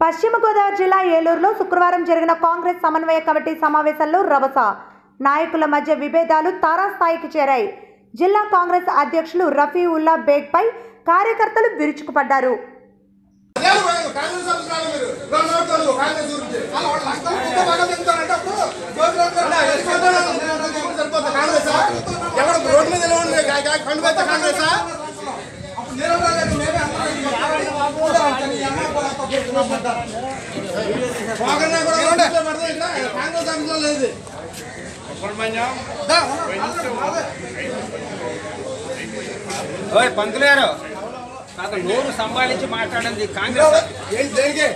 పశ్చిమ గోదావరి జిల్లా ఏలూరులో శుక్రవారం జరిగిన కాంగ్రెస్ సమన్వయ కమిటీ సమావేశంలో రభస నాయకుల మధ్య విభేదాలు తారాస్థాయికి చేరాయి జిల్లా కాంగ్రెస్ అధ్యక్షులు రఫీ ఉల్లా బేగ్పై కార్యకర్తలు విరుచుకుపడ్డారు కాంగ్రెస్ అభిప్రాయం మీరు రెండు ఓట్లు కాంగ్రెస్ గురించి అలా వాళ్ళు లక్షలు కుక్క బాగా తింటారంటే అప్పుడు సరిపోతుంది కాంగ్రెస్ ఎవరు రోడ్డు మీద నిలవండి కండు పెడితే కాంగ్రెస్ కాంగ్రెస్ అభిప్రాయం లేదు ఓయ్ పంతులు గారు కాదు నోరు సంపాదించి మాట్లాడింది కాంగ్రెస్ ఏంటి దేనికి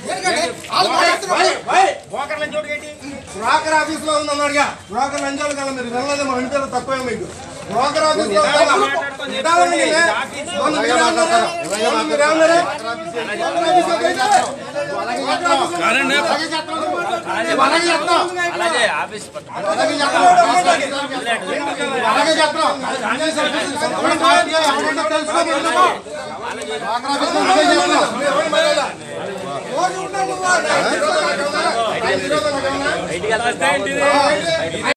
బోకర్ల చోటు ఏంటి బ్రోకర్ ఆఫీస్ లో ఉందన్నాడుగా బ్రోకర్ లంచాలు కదా మీరు వెళ్ళలేదు మా ఇంట్లో తక్కువే మీకు బ్రోకర్ ఆఫీస్ లో నిదానంగా మాట్లాడుకొని నిదానంగా చెప్పుకోండి. మీరే. ఆఫీసు. మొన్న మీరే అన్నారు. మొన్న మీరే అన్నారు. బ్రోకర్ ఆఫీస్ లోకి వెళ్తే బ్రోకర్ ఆఫీస్ లో అలాగే చెప్తాం. అలాగే చెప్తాం. అలాగే ఆఫీస్ పట్టు. అలాగే చెప్తాం. అలాగే చెప్తాం. కాంగ్రెస్ ఆఫీస్ లో ఎవరు మాట్లాడినా ఎవరంటే తెలుసుకోమని చెప్పు. బ్రోకర్ ఆఫీస్ లో అలాగే చెప్తాం. మీరు ఎవరు మాట్లాడాలా? రోజు ఉంటాం నువ్వు. టైం ఈరోజు నాకేమన్నా? బయటికి వెళ్ళొస్తే ఏంటిది?